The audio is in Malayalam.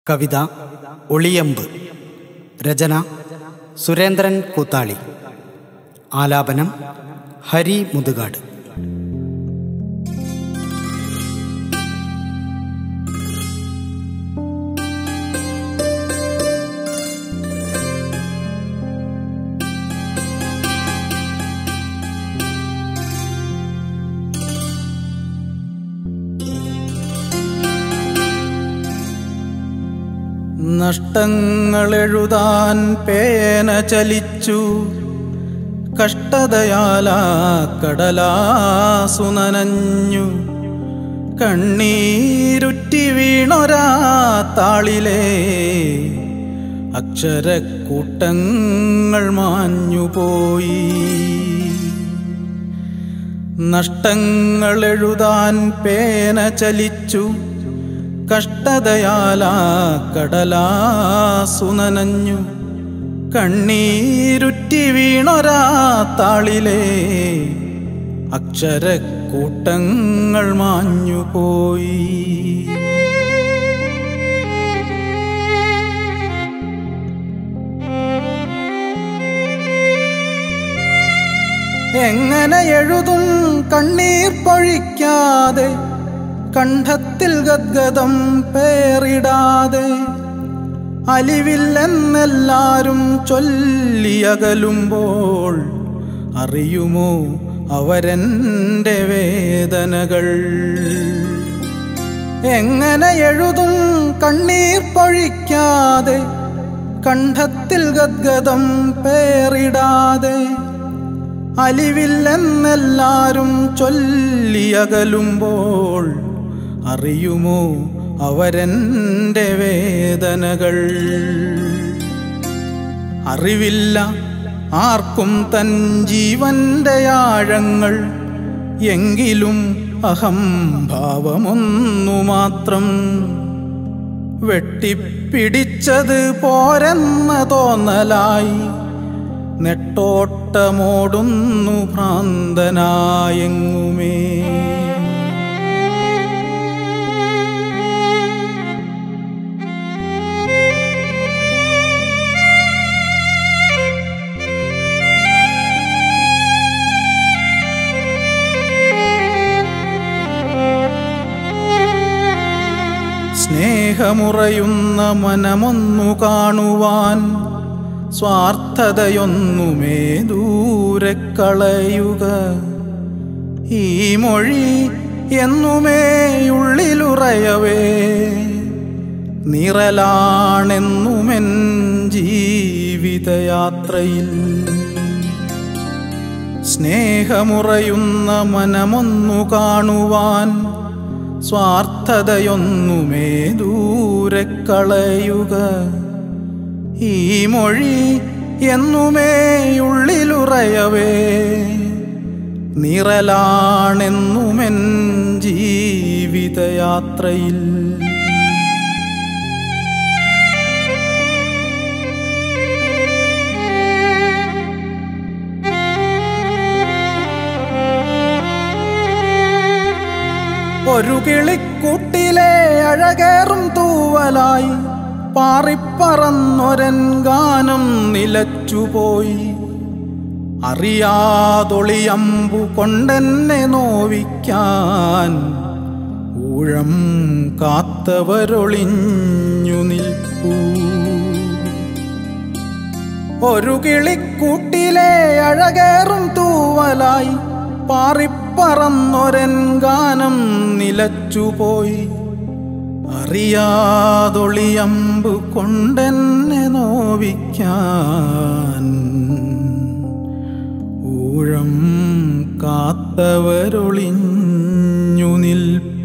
കവിത ഒളിയമ്പ് രചന സുരേന്ദ്രൻ കൂത്താളി ആലാപനം ഹരി മുതുകാട് നഷ്ടങ്ങളെഴുതാൻ പേന ചലിച്ചു കഷ്ടതയാലാ കടലാസു നനഞ്ഞു കണ്ണീരുറ്റി വീണൊരാ താളിലെ അക്ഷരക്കൂട്ടങ്ങൾ മാഞ്ഞുപോയി നഷ്ടങ്ങളെഴുതാൻ പേന ചലിച്ചു കഷ്ടതയാലാ കടലാസു നനഞ്ഞു കണ്ണീരുറ്റി വീണൊരാ താളിലെ അക്ഷരക്കൂട്ടങ്ങൾ മാഞ്ഞുപോയി എങ്ങനെ എഴുതും കണ്ണീർ പൊഴിക്കാതെ കണ്ഠത്തിൽ ഗദ്ഗതം പേറിടാതെ അലിവില്ലെന്നെല്ലാരും ചൊല്ലിയകലുമ്പോൾ അറിയുമോ അവരെൻ്റെ വേദനകൾ എങ്ങനെ എഴുതും കണ്ണീർ പൊഴിക്കാതെ കണ്ഠത്തിൽ ഗദ്ഗതം പേറിടാതെ അലിവില്ലെന്നെല്ലാരും ചൊല്ലിയകലുമ്പോൾ അറിയുമോ അവരെൻ്റെ വേദനകൾ അറിവില്ല ആർക്കും തൻ ജീവന്റെ ആഴങ്ങൾ എങ്കിലും അഹംഭാവമൊന്നു മാത്രം വെട്ടിപ്പിടിച്ചത് പോരെന്ന തോന്നലായി നെട്ടോട്ടമോടുന്നു ഭ്രാന്തനായെങ്ങുമേ സ്നേഹമുറയുന്ന മനമൊന്നു കാണുവാൻ സ്വാർത്ഥതയൊന്നുമേ ദൂരെ കളയുക ഈ മൊഴി എന്നുമേ ഉള്ളിലുറയവേ നിറലാണെന്നുമെൻ ജീവിതയാത്രയിൽ സ്നേഹമുറയുന്ന മനമൊന്നു കാണുവാൻ സ്വാർത്ഥതയൊന്നുമേ ദൂരെ കളയുക ഈ മൊഴി എന്നുമേ ഉള്ളിലുറയവേ നിറലാണെന്നുമെൻ ജീവിതയാത്രയിൽ ഒരു കിളിക്കൂട്ടിലെ അഴകേറും തൂവലായി പാറിപ്പറന്നൊരൻ ഗാനം നിലച്ചുപോയി അറിയാതൊളിയമ്പു കൊണ്ടെന്നെ നോവിക്കാൻ ഊഴം കാത്തവരൊളിഞ്ഞു നിൽപ്പൂ ഒരു കിളിക്കൂട്ടിലെ അഴകേറും തൂവലായി പാറിപ്പറന്നൊരൻ ഗാനം നിലച്ചുപോയി അറിയാതൊളിയമ്പ് കൊണ്ടെന്നെ നോവിക്കാൻ ഊഴം കാത്തവരൊളിഞ്ഞു നിൽപ്പൂ